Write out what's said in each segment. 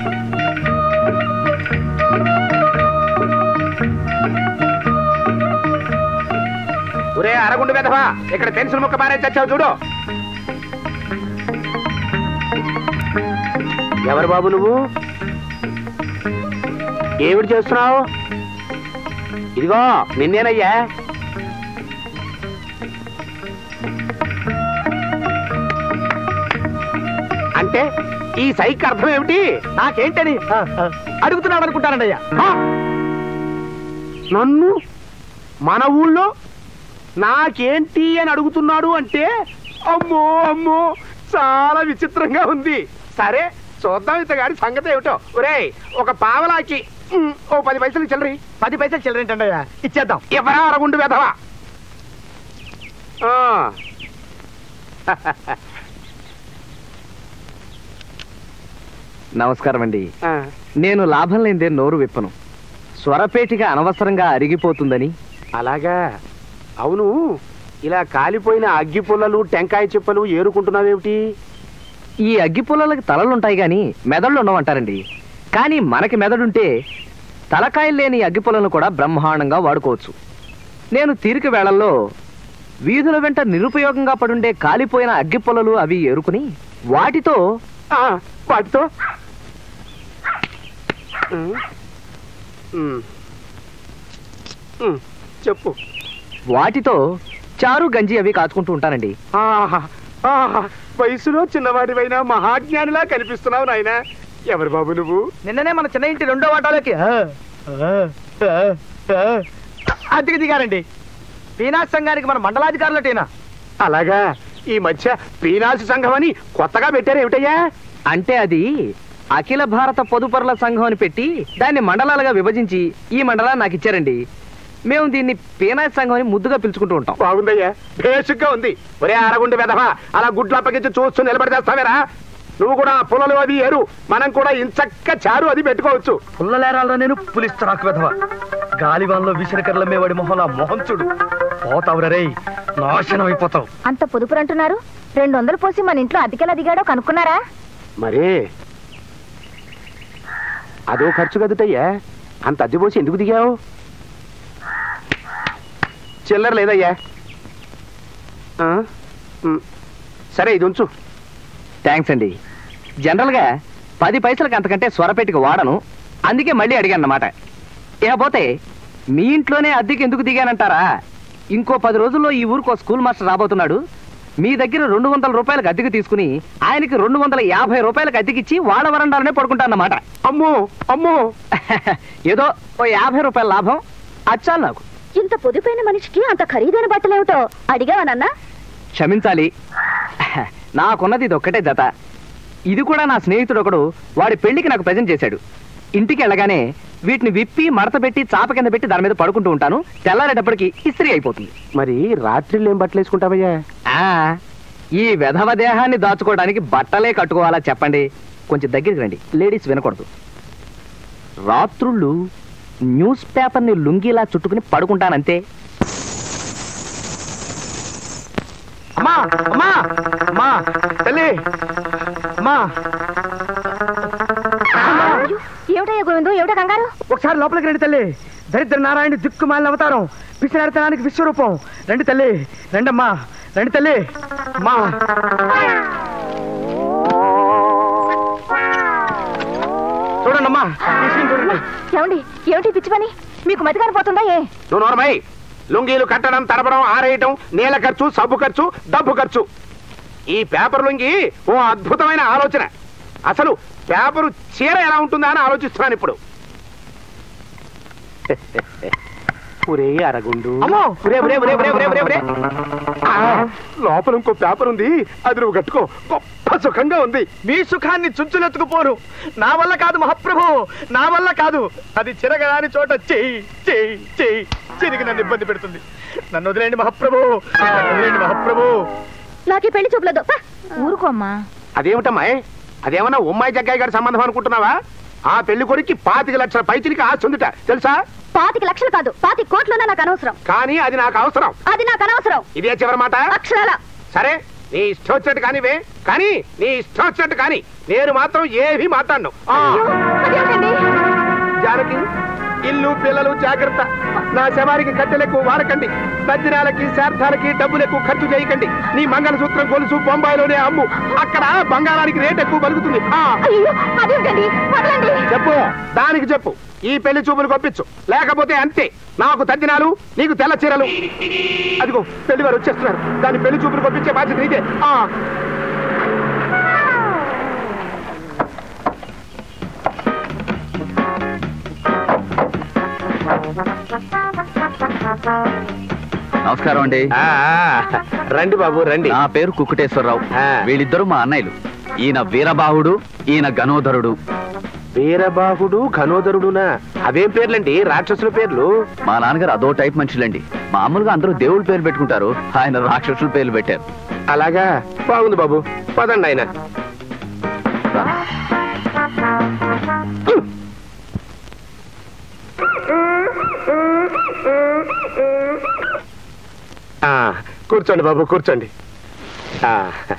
ఒరే అరగుండు వెధవా ఇక్కడ పెన్సిల్ ముక్క బారే చచ్చావు చూడు ఎవరు బాబు నువ్వు ఏమిటి చేస్తున్నావు ఇదిగో నిన్నేనయ్యా అంటే ఈ సైక్ అర్థం ఏమిటి నాకేంటని అడుగుతున్నాడు అనుకుంటానండి అయ్యా ఆ? నన్ను మన ఊళ్ళో నాకేంటి అని అడుగుతున్నాడు అంటే అమ్మో అమ్మో చాలా విచిత్రంగా ఉంది సరే చూద్దాం ఇతగాడి సంగతి ఏమిటో ఒరేయ్ ఒక పావలాకి ఉమ్, ఓ పది పైసలు చిల్లరి పది పైసలు చిల్లరేంటండి అయ్యా ఇచ్చేద్దాం ఎవరా అరగుండు వెధవా ఆ. నమస్కారం అండి ఆ. నేను లాభం లేదే నోరు విప్పను స్వరపేటిగా అనవసరంగా అరిగిపోతుందని అలాగా అవును ఇలా కాలిపోయిన అగ్గి పుల్లలు టెంకాయ చిప్పలు ఏరుకుంటున్నావేమిటి ఈ అగ్గి పుల్లలకి తలలుంటాయి గాని మెదళ్ళు ఉండవంటారండి కానీ మనకి మెదడుంటే తలకాయలు లేని అగ్గి పుల్లలను కూడా బ్రహ్మాండంగా వాడుకోవచ్చు నేను తీరిక వేళల్లో వీధుల వెంట నిరుపయోగంగా పడుండే కాలిపోయిన అగ్గి పుల్లలు అవి ఏరుకుని వాటితో ఆ, వాటితో ఉమ్. ఉమ్. ఉమ్, చెప్పు వాటితో చారు గంజి అవి కాచుకుంటూ ఉంటానండి ఆహా, ఆహా, వయసులో చిన్నవాడివైనా మహాజ్ఞానిలా కనిపిస్తున్నావు నాయన ఎవరు బాబు నువ్వు నిన్ననే మన చిన్న ఇంటి రెండో వాటాలోకి ఆ, ఆ, ఆ, ఆ, అద్దెకి దిగారండి పీనాథ్ సంఘానికి మన మండలాధికారులటేనా అలాగా ఈ మధ్య పీనాసి సంఘం అని కొత్తగా పెట్టారు ఏమిటయ్యా అంటే అది అఖిల భారత పొదుపరుల సంఘం అని పెట్టి దాన్ని మండలాలుగా విభజించి ఈ మండలాన్ని నాకు ఇచ్చారండి మేము దీన్ని పీనాయ్ సంఘం అని ముద్దుగా పిలుచుకుంటూ ఉంటాం బాగుందయ్యా బేసిక్గా ఉంది ఒరే అరగుండి వెధవా అలా గుడ్లు అప్పగించి చూస్తూ నిలబడి చేస్తావేరా నువ్వు కూడా పొలలు అది ఏరు మనం కూడా ఇంచక్క చారు అది పెట్టుకోవచ్చు పుల్లలేరాలరా నేను పులిస్తరాకు వెధవ గాలివాన్లో విసిరికర్ల మేవాడి మొహం నా మొహం చూడు పోతావురా రేయ్ నాశనం అయిపోతావు అంత పొదుపురు అంటున్నారు రెండు వందలు పోసి మన ఇంట్లో అతికెలా దిగాడో కనుక్కున్నారా మరే అదో ఖర్చు కదుటయ్యా అంత అద్దె పోసి ఎందుకు దిగావు చిల్లర లేదయ్యా ఆ? ఉమ్. సరే ఇది ఉంచు థ్యాంక్స్ అండి జనరల్గా పది పైసలకి అంతకంటే స్వరపెట్టికి వాడను అందుకే మళ్ళీ అడిగాను అన్నమాట ఇకపోతే మీ ఇంట్లోనే అద్దెకి ఎందుకు దిగానంటారా ఇంకో పది రోజుల్లో ఈ ఊరికి ఒక స్కూల్ మాస్టర్ రాబోతున్నాడు మీ దగ్గర రెండు వందల రూపాయలకు అద్దెకి తీసుకుని ఆయనకి రెండు వందల యాభై రూపాయలకు అద్దెకిచ్చి వాళ్ళ వరండాలనే పడుకుంటానన్నమాట అమ్మో అమ్మో ఏదో ఓ యాభై రూపాయల లాభం అచ్చాలి నాకు ఇంత పొదుపైన మనిషికి అంత ఖరీదైన బట్టలేమిటో అడిగావనన్నా క్షమించాలి నాకున్నది ఇది ఒక్కటే జత ఇది కూడా నా స్నేహితుడు ఒకడు వాడి పెళ్లికి నాకు ప్రజెంట్ చేశాడు ఇంటికి వెళ్ళగానే వీటిని విప్పి మడత పెట్టి చాప కింద పెట్టి దాని మీద పడుకుంటూ ఉంటాను తెల్లారేటప్పటికి ఇస్త్రీ అయిపోతుంది మరి రాత్రిళ్ళు ఏం బట్టలు వేసుకుంటావయ్యా ఆ ఈ వెధవ దేహాన్ని దాచుకోవడానికి బట్టలే కట్టుకోవాలా చెప్పండి కొంచెం దగ్గరికి రండి లేడీస్ వినకూడదు రాత్రుళ్ళు న్యూస్ పేపర్ని లుంగిలా చుట్టుకుని పడుకుంటానంతే అమ్మా అమ్మా అమ్మా తల్లి అమ్మా ఏమిటయ్యా గోవిందు ఏమిటా కంగారు ఒకసారి లోపలికి రండి తల్లి దరిద్ర నారాయణ దిక్కుమాలిన అవతారం పిసినారితనానికి విశ్వరూపం రండి తల్లి రండమ్మా రండి తల్లి అమ్మా చూడండమ్మా ఈ సీన్ చూడండి ఏమండి ఏమిటి పిచ్చి పని మీకు మతి పోతుందా ఏ నువ్వు నోరమై లుంగీలు కట్టడం తడపడం ఆరేయటం నీళ్ళ ఖర్చు సబ్బు ఖర్చు డబ్బు ఖర్చు ఈ పేపర్ లుంగి ఓ అద్భుతమైన ఆలోచన అసలు పేపరు చీర ఎలా ఉంటుందా అని ఆలోచిస్తున్నాను ఇప్పుడు ఒరే అరగుండు అమ్మో! ఒరే, ఒరే, ఒరే, ఒరే, ఒరే, ఒరే, ఒరే. ఆ, లోపల ఇంకో పేపర్ ఉంది అది నువ్వు కట్టుకో గొప్ప సుఖంగా ఉంది మీ సుఖాన్ని చుంచులెత్తుకుపోరు నా వల్ల కాదు మహాప్రభు నా వల్ల కాదు అది చిరగరాని చోట చెయ్యి చెయ్యి చెయ్యి చిరిగి నన్ను ఇబ్బంది పెడుతుంది నన్ను వదిలేండి మహాప్రభు నన్ను వదిలేండి మహాప్రభు నాకు ఈ పెళ్లి చూపలేదు ఊరుకోమ్మా అదేమిటమ్మా అదేమన్నా ఉమ్మాయి జగ్గాయి గారి సంబంధం అనుకుంటున్నావా ఆ పెళ్లి కొడుక్కి పాతిక లక్షల పైచిలికి ఆస్తి ఉందిట తెలుసా పాతిక లక్షలు కాదు పాతి కోట్లున్నా నాకు అనవసరం కానీ అది నాకు అవసరం అది నాకు అనవసరం ఇదే చివరి మాట అక్షరాల సరే నీ ఇష్టం వచ్చినట్టు కానివే కానీ నీ ఇష్టం వచ్చినట్టు కానీ నేను మాత్రం ఏమీ మాట్లాడను ఆ, అదేమిటండి జానకి ఇల్లు పిల్లలు జాగ్రత్త నా శవానికి కట్టెలకు వాడకండి తద్దినాలకి శార్థాలకి డబ్బులకు ఖర్చు చేయకండి నీ మంగళసూత్రం గొలుసు బొంబాయిలోనే అమ్ము అక్కడ బంగారానికి రేట్ ఎక్కువ పలుకుతుంది ఆ, అయ్యో అదేమిటండి వదలండి చెప్పు దానికి చెప్పు ఈ పెళ్లి చూపులు పంపించు లేకపోతే అంతే నాకు తద్దినాలు నీకు తెల్ల చీరలు అదిగో పెళ్లి వారు వచ్చేస్తున్నారు దాని పెళ్లి చూపులు పంపించే బాధ్యత నీదే ఆ నమస్కారం అండి ఆ, ఆ, రండి బాబు రండి నా పేరు కుక్కుటేశ్వరరావు ఆ. వీళ్ళిద్దరు మా అన్నయ్యలు ఈయన వీరబాహుడు ఈయన గణోధరుడు వీరబాహుడు ఘనోదరుడునా అవేం పేర్లండి రాక్షసుల పేర్లు మా నాన్నగారు అదో టైప్ మనుషులండి మామూలుగా అందరూ దేవుడి పేరు పెట్టుకుంటారు ఆయన రాక్షసుల పేర్లు పెట్టారు అలాగా బాగుంది బాబు పదండి ఆయన ఆ, కూర్చోండి బాబు కూర్చోండి ఆ,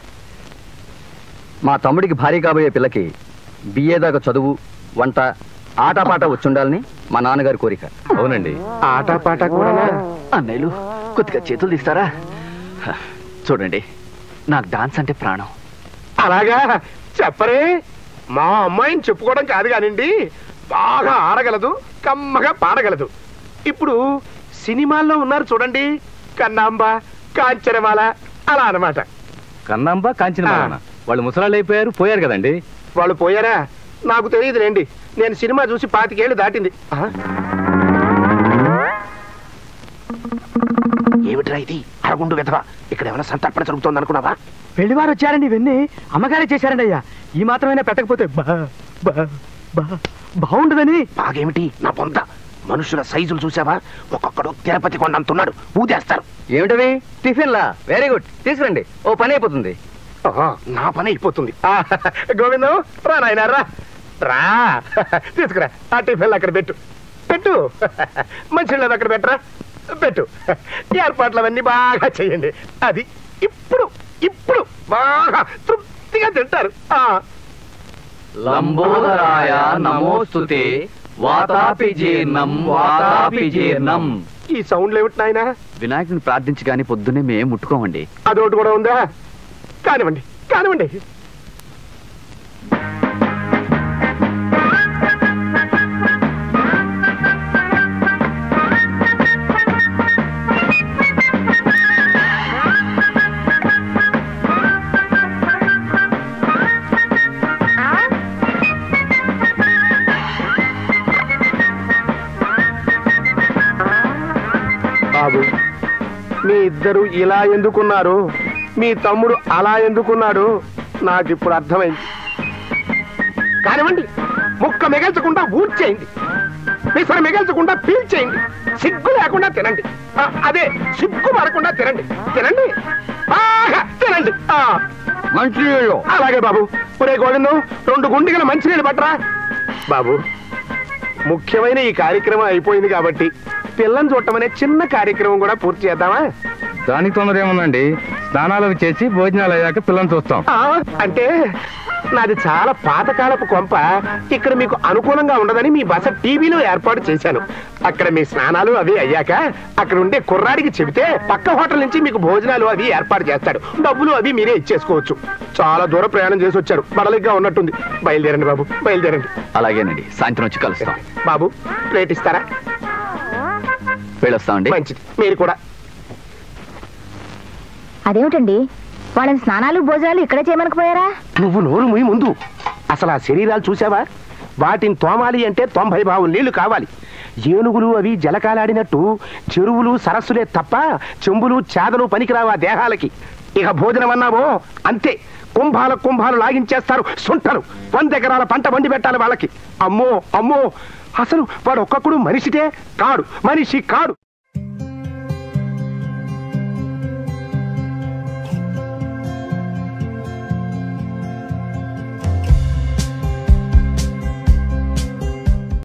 మా తమ్ముడికి భారీ కాబోయే పిల్లకి బిఏ దాకా చదువు వంట ఆటపాట వచ్చుండాలని మా నాన్నగారి కోరిక అవునండి ఆట పాట కూడా అన్నయ్యలు కొద్దిగా చేతులు తీస్తారా హ, చూడండి నాకు డాన్స్ అంటే ప్రాణం అలాగా చెప్పరే మా అమ్మాయిని చెప్పుకోవడం కాదు కానివ్వండి బాగా ఆడగలదు కమ్మగా పాడగలదు ఇప్పుడు సినిమాల్లో ఉన్నారు చూడండి కన్నాంబ కాంచనమాల అలా అన్నమాట కన్నాంబ కాంచిన ఆ. వాళ్ళు ముసలాళ్ళు అయిపోయారు పోయారు కదండి వాళ్ళు పోయారా నాకు తెలియదులేండి నేను సినిమా చూసి పాతికేళ్ళు దాటింది ఆ? ఏమిట్రా ఇది అరగుండు వెధవా ఇక్కడ ఏమైనా సంతర్పణ జరుగుతోంది అనుకున్నావా పెళ్లివారు వచ్చారండి ఇవన్నీ అమ్మగారే చేశారండి అయ్యా ఈ మాత్రమైనా పెట్టకపోతే బా బా బా బాగుండదని బాగేమిటి నా పొంద మనుషుల సైజులు చూసావా ఒక్కొక్కడు తిరుపతి కొండ అంటున్నాడు ఊదేస్తారు ఏమిటవి టిఫిన్లా వెరీ గుడ్ తీసుకురండి ఓ పని అయిపోతుంది ఓహో, నా పని అయిపోతుంది ఆ, గోవిందం రా నాయనా రా రా తీసుకురా ఆ టిఫిన్ అక్కడ పెట్టు పెట్టు మంచి అక్కడ పెట్టరా పెట్టు ఏర్పాట్లు అవన్నీ బాగా చేయండి అది ఇప్పుడు ఇప్పుడు బాగా తృప్తిగా తింటారు ఆ లంబోదరాయ నమోస్తుతే వాతాపి జీర్ణం వాతాపి జీర్ణం ఈ సౌండ్లు ఏమిటి నాయనా వినాయకుని ప్రార్థించి కానీ పొద్దున్నే మేము ముట్టుకోమండి అదొకటి కూడా ఉందా కానివ్వండి కానివ్వండి బాబు మీ ఇద్దరు ఇలా ఎందుకున్నారు మీ తమ్ముడు అలా ఎందుకున్నాడు నాకు ఇప్పుడు అర్థమైంది కానివ్వండి ముక్క మిగల్చకుండా ఊడ్చేయండి పిసర మిగల్చకుండా పీల్చేయండి సిగ్గు లేకుండా తినండి ఆ, అదే సిగ్గు పడకుండా తినండి తినండి బాగా తినండి ఆ, అలాగే బాబు ఒరే గోవిందం రెండు గుండిగల మంచినీళ్ళు పట్టరా బాబు ముఖ్యమైన ఈ కార్యక్రమం అయిపోయింది కాబట్టి పిల్లని చూడటం అనే చిన్న కార్యక్రమం కూడా పూర్తి చేద్దామా దానికి తొందర ఏముందండి స్నానాలు అవి చేసి భోజనాలు అయ్యాక పిల్లల్ని చూస్తాం ఆ, అంటే నాది చాలా పాతకాలపు కొంప ఇక్కడ మీకు అనుకూలంగా ఉండదని మీ బస టీవీలో ఏర్పాటు చేశాను అక్కడ మీ స్నానాలు అవి అయ్యాక అక్కడ ఉండే కుర్రాడికి చెబితే పక్క హోటల్ నుంచి మీకు భోజనాలు అవి ఏర్పాటు చేస్తాడు డబ్బులు అవి మీరే ఇచ్చేసుకోవచ్చు చాలా దూర ప్రయాణం చేసి వచ్చారు బడలిగ్గా ఉన్నట్టుంది బయలుదేరండి బాబు బయలుదేరండి అలాగేనండి సాయంత్రం వచ్చి కలుస్తాం బాబు ప్లేట్ ఇస్తారా వెళ్ళొస్తామండి మంచిది మీరు కూడా అదేమిటండి వాళ్ళని స్నానాలు భోజనాలు ఇక్కడే చేయమనకపోయారా నువ్వు నోరు ముయి ముందు అసలు ఆ శరీరాలు చూసావా వాటిని తోమాలి అంటే తొంభై బావులు నీళ్లు కావాలి ఏనుగులు అవి జలకాలాడినట్టు చెరువులు సరస్సులే తప్ప చెంబులు చేదలు పనికిరావు ఆ దేహాలకి ఇక భోజనం అన్నావో అంతే కుంభాల కుంభాలు లాగించేస్తారు సుంటరు వంద ఎకరాల పంట వండి పెట్టాలి వాళ్ళకి అమ్మో అమ్మో అసలు వాడు ఒక్కొక్కడు మనిషితే కాడు మనిషి కాడు